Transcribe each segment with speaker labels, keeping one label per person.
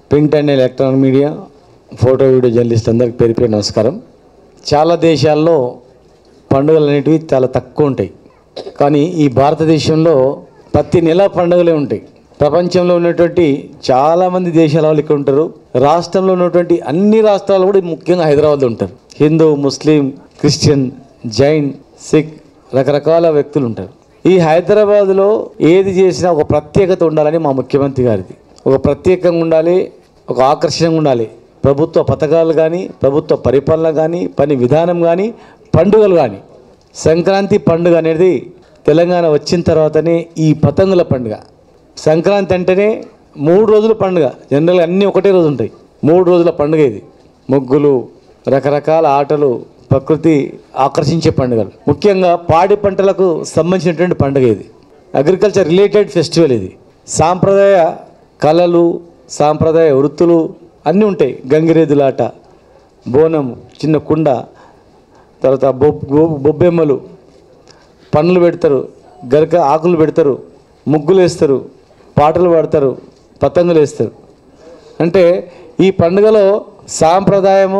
Speaker 1: print and electronic media photo video journalist అందరికి పేరు పేరు నమస్కారం చాలా దేశాల్లో పండుగలు అనేటివి చాలా తక్కువ ఉంటాయి కానీ ఈ భారతదేశంలో ప్రతి నెల పండుగలే ఉంటాయి ప్రపంచంలో ఉన్నటువంటి చాలామంది దేశాల వాళ్ళు ఇక్కడ ఉంటారు రాష్ట్రంలో ఉన్నటువంటి అన్ని రాష్ట్రాలు కూడా ముఖ్యంగా హైదరాబాద్లో ఉంటారు హిందూ ముస్లిం క్రిస్టియన్ జైన్ సిక్ రకరకాల వ్యక్తులు ఉంటారు ఈ హైదరాబాద్లో ఏది చేసినా ఒక ప్రత్యేకత ఉండాలని మా ముఖ్యమంత్రి గారిది ఒక ప్రత్యేకంగా ఉండాలి ఒక ఆకర్షణగా ఉండాలి ప్రభుత్వ పథకాలు కానీ ప్రభుత్వ పరిపాలన కానీ పని విధానం కానీ పండుగలు కానీ సంక్రాంతి పండుగ అనేది తెలంగాణ వచ్చిన తర్వాతనే ఈ పతంగుల పండుగ సంక్రాంతి అంటేనే మూడు రోజుల పండుగ జనరల్గా అన్నీ ఒకటే రోజు ఉంటాయి మూడు రోజుల పండుగ ఇది ముగ్గులు రకరకాల ఆటలు ప్రకృతి ఆకర్షించే పండుగలు ముఖ్యంగా పాడి పంటలకు సంబంధించినటువంటి పండుగ ఇది అగ్రికల్చర్ రిలేటెడ్ ఫెస్టివల్ ఇది సాంప్రదాయ కళలు సాంప్రదాయ వృత్తులు అన్నీ ఉంటాయి గంగిరేదులాట బోనం చిన్న కుండ తర్వాత బొబ్ గో- బొబ్బెమ్మలు పండ్లు పెడతారు గరక ఆకులు పెడతారు ముగ్గులు వేస్తారు పాటలు పాడతారు పతంగులు వేస్తారు అంటే ఈ పండుగలో సాంప్రదాయము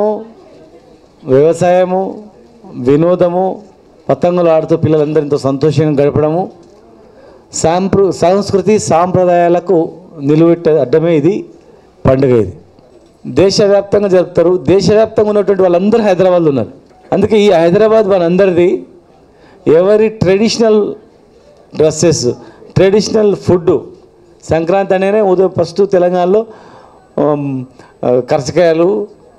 Speaker 1: వ్యవసాయము వినోదము పతంగులు ఆడుతూ పిల్లలందరూ ఎంతో సంతోషంగా గడపడము సాంప్ర సంస్కృతి సాంప్రదాయాలకు నిలువెట్ట అడ్డమే ఇది పండుగ ఇది దేశవ్యాప్తంగా జరుపుతారు దేశవ్యాప్తంగా ఉన్నటువంటి వాళ్ళందరూ హైదరాబాద్లో ఉన్నారు అందుకే ఈ హైదరాబాద్ మనందరిది ఎవరి traditional dresses traditional food Sankranti అనేనే ఉదయం ఫస్ట్ తెలంగాణలో ఆమ్, ఆ, కరచకాయలు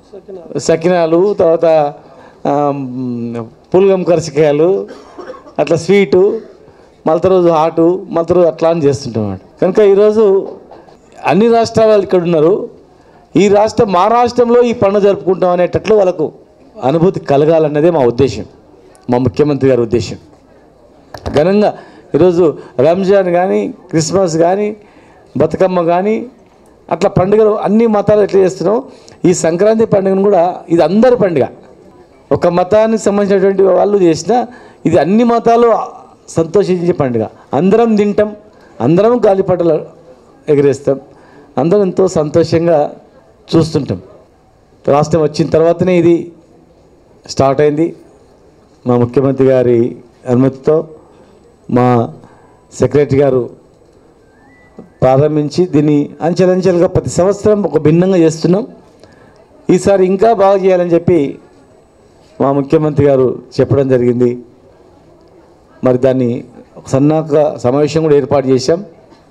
Speaker 1: సకినాలు తర్వాత ఆమ్, పులగం కరచకాయలు అట్లా స్వీటు మలత రోజు హాటు మలత రోజు అట్లా అని చేస్తుంటాం అన్నమాట కనుక ఈరోజు అన్ని రాష్ట్రాల వాళ్ళు ఇక్కడ ఉన్నారు ఈ రాష్ట్రం మా రాష్ట్రంలో ఈ పండుగ జరుపుకుంటాం అనేటట్లు వాళ్ళకు అనుభూతి కలగాలన్నదే మా ఉద్దేశం మా ముఖ్యమంత్రి గారి ఉద్దేశం ఘనంగా ఈరోజు రంజాన్ కానీ క్రిస్మస్ కానీ బతుకమ్మ కానీ అట్లా పండుగలు అన్ని మతాలు ఎట్లా చేస్తున్నాం ఈ సంక్రాంతి పండుగను కూడా ఇది అందరి పండుగ ఒక మతానికి సంబంధించినటువంటి వాళ్ళు చేసిన ఇది అన్ని మతాలు సంతోషించే పండుగ అందరం తింటాం అందరం గాలిపటలు ఎగరేస్తాం అందరం ఎంతో సంతోషంగా చూస్తుంటాం రాష్ట్రం వచ్చిన తర్వాతనే ఇది స్టార్ట్ అయింది మా ముఖ్యమంత్రి గారి అనుమతితో మా సెక్రటరీ గారు ప్రారంభించి దీన్ని అంచెలంచెలుగా ప్రతి సంవత్సరం ఒక భిన్నంగా చేస్తున్నాం ఈసారి ఇంకా బాగా చేయాలని చెప్పి మా ముఖ్యమంత్రి గారు చెప్పడం జరిగింది మరి దాన్ని ఒక సన్నాహక సమావేశం కూడా ఏర్పాటు చేశాం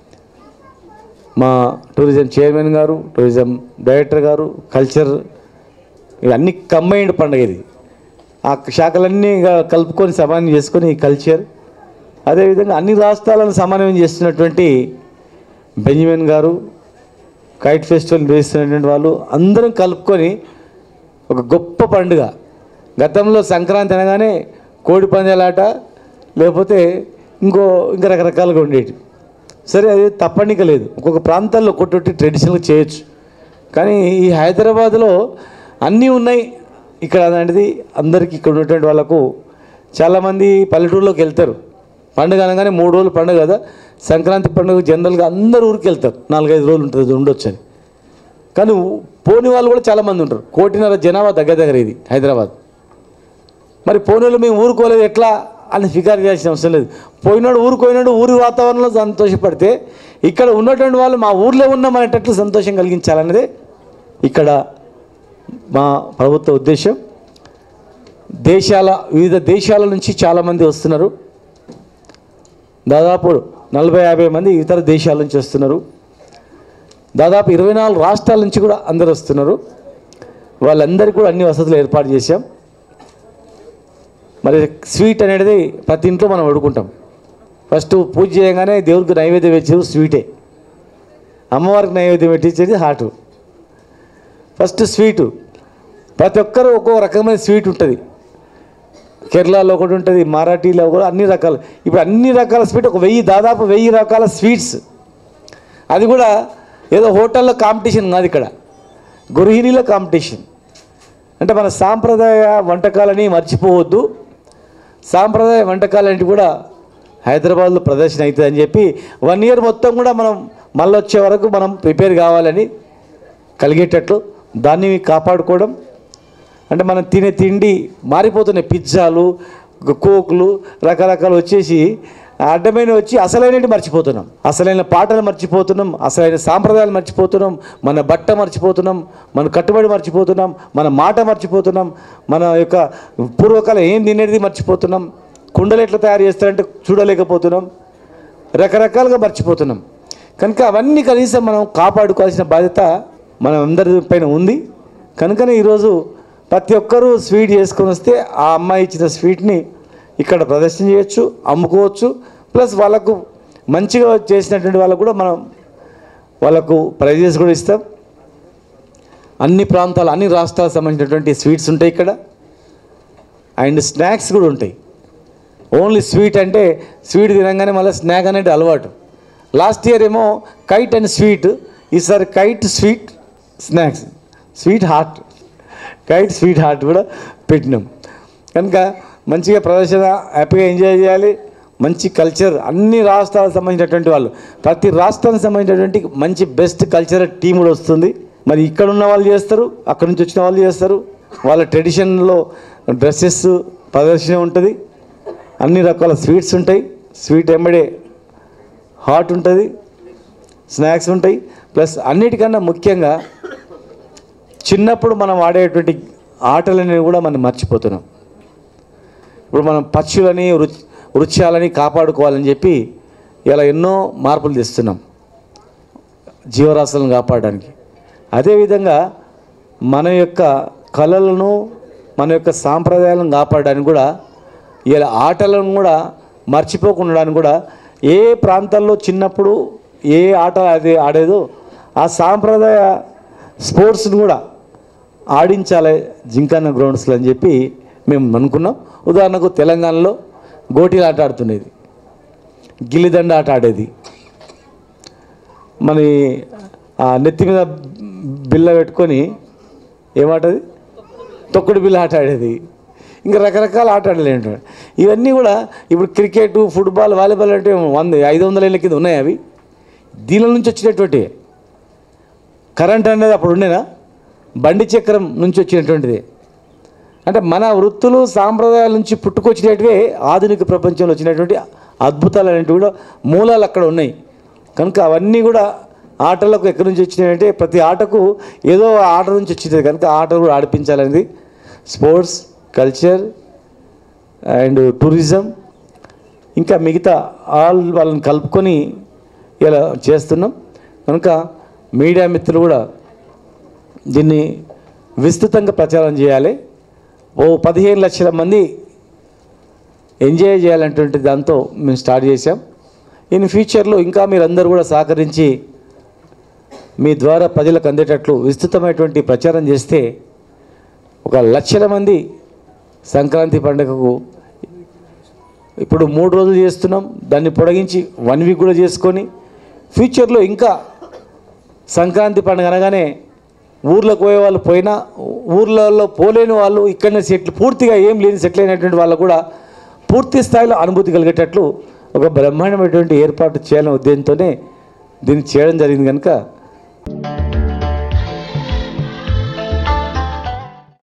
Speaker 1: మా టూరిజం చైర్మన్ గారు టూరిజం డైరెక్టర్ గారు కల్చర్ ఇవన్నీ కంబైన్డ్ పండుగ ఇది ఆ శాఖలన్నీ ఇక కలుపుకొని సమన్వయం చేసుకొని ఈ కల్చర్ అదేవిధంగా అన్ని రాష్ట్రాలను సమన్వయం చేస్తున్నటువంటి బెంజమిన్ గారు కైట్ ఫెస్టివల్ నిర్వహిస్తున్నటువంటి వాళ్ళు అందరం కలుపుకొని ఒక గొప్ప పండుగ గతంలో సంక్రాంతి అనగానే కోడి పందాలాట లేకపోతే ఇంకో ఇంకా రకరకాలుగా ఉండేవి సరే అది తప్పనిక లేదు ఒక్కొక్క ప్రాంతాల్లో ఒక్కొక్కటి ట్రెడిషనల్గా చేయొచ్చు కానీ ఈ హైదరాబాద్లో అన్నీ ఉన్నాయి ఇక్కడ అలాంటిది అందరికీ ఇక్కడ ఉన్నటువంటి వాళ్ళకు చాలామంది పల్లెటూరులోకి వెళ్తారు పండుగ అనగానే మూడు రోజులు పండుగ కదా సంక్రాంతి పండుగ జనరల్గా అందరు ఊరికి వెళ్తారు నాలుగైదు రోజులు ఉంటుంది ఉండొచ్చు అని కానీ ఊ- పోని వాళ్ళు కూడా చాలామంది ఉంటారు కోటిన్నర జనాభా దగ్గర దగ్గర ఇది హైదరాబాద్ మరి పోయినోళ్ళు మేము ఊరుకోలేదు ఎట్లా అని ఫికారు చేయాల్సిన అవసరం లేదు పోయినాడు ఊరు పోయినాడు ఊరి వాతావరణంలో సంతోషపడితే ఇక్కడ ఉన్నటువంటి వాళ్ళు మా ఊర్లో ఉన్నామనేటట్లు సంతోషం కలిగించాలన్నదే ఇక్కడ మా ప్రభుత్వ ఉద్దేశం దేశాల వివిధ దేశాల నుంచి చాలామంది వస్తున్నారు దాదాపు నలభై యాభై మంది ఇతర దేశాల నుంచి వస్తున్నారు దాదాపు ఇరవై నాలుగు రాష్ట్రాల నుంచి కూడా అందరు వస్తున్నారు వాళ్ళందరికీ కూడా అన్ని వసతులు ఏర్పాటు చేశాం మరి స్వీట్ అనేది ప్రతి ఇంట్లో మనం వండుకుంటాం ఫస్ట్ పూజ చేయగానే దేవుడికి నైవేద్యం పెట్టేది స్వీటే అమ్మవారికి నైవేద్యం పెట్టించేది హాటు ఫస్ట్ స్వీటు ప్రతి ఒక్కరు ఒక్కో రకమైన స్వీట్ ఉంటుంది కేరళలో ఒకటి ఉంటుంది మరాఠీలో కూడా అన్ని రకాల ఇప్పుడు అన్ని రకాల స్వీట్ ఒక వెయ్యి దాదాపు వెయ్యి రకాల స్వీట్స్ అది కూడా ఏదో హోటల్లో కాంపిటీషన్ కాదు ఇక్కడ గృహిణీల కాంపిటీషన్ అంటే మన సాంప్రదాయ వంటకాలని మర్చిపోవద్దు సాంప్రదాయ వంటకాలంటి కూడా హైదరాబాద్లో ప్రదర్శన అవుతుంది అని చెప్పి వన్ ఇయర్ మొత్తం కూడా మనం మళ్ళీ వచ్చే వరకు మనం ప్రిపేర్ కావాలని కలిగేటట్లు దాన్ని కాపాడుకోవడం అంటే మనం తినే తిండి మారిపోతున్నాయి పిజ్జాలు కోకులు రకరకాలు వచ్చేసి అడ్డమైన వచ్చి అసలైనవి మర్చిపోతున్నాం అసలైన పాటలు మర్చిపోతున్నాం అసలైన సాంప్రదాయాలు మర్చిపోతున్నాం మన బట్ట మర్చిపోతున్నాం మన కట్టుబడి మర్చిపోతున్నాం మన మాట మర్చిపోతున్నాం మన యొక్క పూర్వకాలం ఏం తినేది మర్చిపోతున్నాం కుండలు ఎట్లా తయారు చేస్తారంటే చూడలేకపోతున్నాం రకరకాలుగా మర్చిపోతున్నాం కనుక అవన్నీ కనీసం మనం కాపాడుకోవాల్సిన బాధ్యత మన అందరి పైన ఉంది కనుకనే ఈరోజు ప్రతి ఒక్కరూ స్వీట్ చేసుకొని వస్తే ఆ అమ్మాయి ఇచ్చిన స్వీట్ని ఇక్కడ ప్రదర్శన చేయొచ్చు అమ్ముకోవచ్చు ప్లస్ వాళ్ళకు మంచిగా చేసినటువంటి వాళ్ళకు కూడా మనం వాళ్ళకు ప్రైజెస్ కూడా ఇస్తాం అన్ని ప్రాంతాలు అన్ని రాష్ట్రాలకు సంబంధించినటువంటి స్వీట్స్ ఉంటాయి ఇక్కడ అండ్ స్నాక్స్ కూడా ఉంటాయి ఓన్లీ స్వీట్ అంటే స్వీట్ తినగానే మళ్ళీ స్నాక్ అనేది అలవాటు లాస్ట్ ఇయర్ ఏమో కైట్ అండ్ స్వీట్ ఈసారి kite sweet snacks sweet heart kite sweet heart కూడా పెట్టినాం కనుక మంచిగా ప్రదర్శన హ్యాపీగా ఎంజాయ్ చేయాలి మంచి కల్చర్ అన్ని రాష్ట్రాలకు సంబంధించినటువంటి వాళ్ళు ప్రతి రాష్ట్రానికి సంబంధించినటువంటి మంచి బెస్ట్ కల్చరల్ టీం కూడా వస్తుంది మరి ఇక్కడ ఉన్న వాళ్ళు చేస్తారు అక్కడ నుంచి వచ్చిన వాళ్ళు చేస్తారు వాళ్ళ ట్రెడిషన్లో డ్రెస్సెస్ ప్రదర్శన ఉంటుంది అన్ని రకాల స్వీట్స్ ఉంటాయి స్వీట్ ఎంబడే హాట్ ఉంటుంది స్నాక్స్ ఉంటాయి ప్లస్ అన్నిటికన్నా ముఖ్యంగా చిన్నప్పుడు మనం ఆడేటువంటి ఆటలని కూడా మనం మర్చిపోతున్నాం ఇప్పుడు మనం పక్షులని వృ- వృక్షాలని కాపాడుకోవాలని చెప్పి ఇలా ఎన్నో మార్పులు తెస్తున్నాం జీవరాశులను కాపాడడానికి అదేవిధంగా మన యొక్క కళలను మన యొక్క సాంప్రదాయాలను కాపాడడానికి కూడా ఇలా ఆటలను కూడా మర్చిపోకుండా కూడా ఏ ప్రాంతాల్లో చిన్నప్పుడు ఏ ఆట అది ఆడేదో ఆ సాంప్రదాయ స్పోర్ట్స్ని కూడా ఆడించాలి జింకాన గ్రౌండ్స్లో అని చెప్పి మేము అనుకున్నాం ఉదాహరణకు తెలంగాణలో గోటీలు ఆట ఆడుతున్నది గిల్లిదండ ఆట ఆడేది మన ఆ నెత్తి మీద బిల్ల పెట్టుకొని ఏమాటది తొక్కుడు బిల్ల ఆట ఆడేది ఇంకా రకరకాల ఆట ఆడలేంట ఇవన్నీ కూడా ఇప్పుడు క్రికెట్ ఫుట్బాల్ వాలీబాల్ అంటే వంద ఐదు వందల ఏళ్ళ కింద ఉన్నాయి అవి దీనిల నుంచి వచ్చినటువంటి కరెంట్ అనేది అప్పుడు ఉండేనా బండి చక్రం నుంచి వచ్చినటువంటిది అంటే మన వృత్తులు సాంప్రదాయాల నుంచి పుట్టుకొచ్చినట్టువే ఆధునిక ప్రపంచంలో వచ్చినటువంటి అద్భుతాలు అనేవి కూడా మూలాలు అక్కడ ఉన్నాయి కనుక అవన్నీ కూడా ఆటలకు ఎక్కడి నుంచి వచ్చినాయంటే ప్రతి ఆటకు ఏదో ఆట నుంచి వచ్చింది కనుక ఆ ఆట కూడా ఆడిపించాలనేది స్పోర్ట్స్ కల్చర్ అండ్ టూరిజం ఇంకా మిగతా ఆల్ వాళ్ళని కలుపుకొని ఇలా చేస్తున్నాం కనుక మీడియా మిత్రులు కూడా దీన్ని విస్తృతంగా ప్రచారం చేయాలి ఓ పదిహేను లక్షల మంది ఎంజాయ్ చేయాలనేటువంటి దాంతో మేము స్టార్ట్ చేసాం ఇన్ ఫ్యూచర్లో ఇంకా మీరందరూ కూడా సహకరించి మీ ద్వారా ప్రజలకు అందేటట్లు విస్తృతమైనటువంటి ప్రచారం చేస్తే ఒక లక్షల మంది సంక్రాంతి పండుగకు ఇప్పుడు మూడు రోజులు చేస్తున్నాం దాన్ని పొడిగించి వన్ వీక్ కూడా చేసుకొని ఫ్యూచర్లో ఇంకా సంక్రాంతి పండుగ అనగానే ఊర్లోకి పోయే వాళ్ళు పోయినా ఊర్లలో పోలేని వాళ్ళు ఇక్కడనే సెటిల్ పూర్తిగా ఏం లేని సెటిల్ అయినటువంటి వాళ్ళు కూడా పూర్తి స్థాయిలో అనుభూతి కలిగేటట్లు ఒక బ్రహ్మాండమైనటువంటి ఏర్పాటు చేయాలనే ఉద్దేశంతోనే దీన్ని చేయడం జరిగింది కనుక